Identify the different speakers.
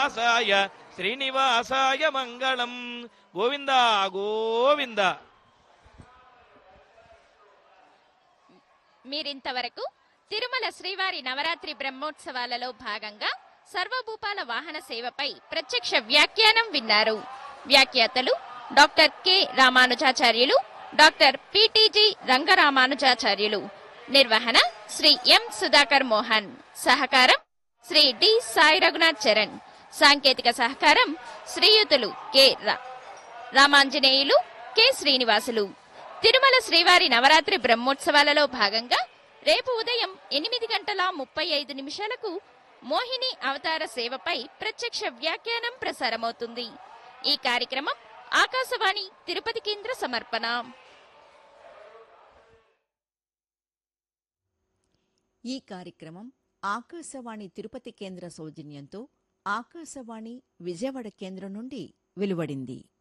Speaker 1: శ్రీనివాసాయ శ్రీనివాసాయ మంగళం గోవింద గోవింద
Speaker 2: మీరింతవరకు తిరుమల శ్రీవారి నవరాత్రి బ్రహ్మోత్సవాలలో భాగంగా సర్వభూపాల వాహన సేవపై ప్రత్యక్ష వ్యాఖ్యానం విన్నారు వ్యాఖ్యాతలు doctor K Ramanujacharyulu doctor PTG Rangaramanujacharyulu నిర్వహణ శ్రీ ఎం సుధాకర్ మోహన్ సహకారం శ్రీ డి సాయి రఘునాథ్ చరణ్ సాంకేతిక సహకారం శ్రీయుతులు కె రా- రామాంజనేయులు కె శ్రీనివాసులు తిరుమల శ్రీవారి నవరాత్రి బ్రహ్మోత్సవాలలో భాగంగా రేపు ఉదయం ఎనిమిది గంటల ముప్పై ఐదు నిమిషాలకు మోహిని అవతార సేవపై ప్రత్యక్ష వ్యాఖ్యానం ప్రసారమవుతుంది ఈ కార్యక్రమం ఆకాశవాణి తిరుపతి కేంద్ర సమర్పణ
Speaker 3: ఈ కార్యక్రమం ఆకాశవాణి తిరుపతి కేంద్ర సౌజన్యంతో ఆకాశవాణి విజయవాడ కేంద్రం నుండి వెలువడింది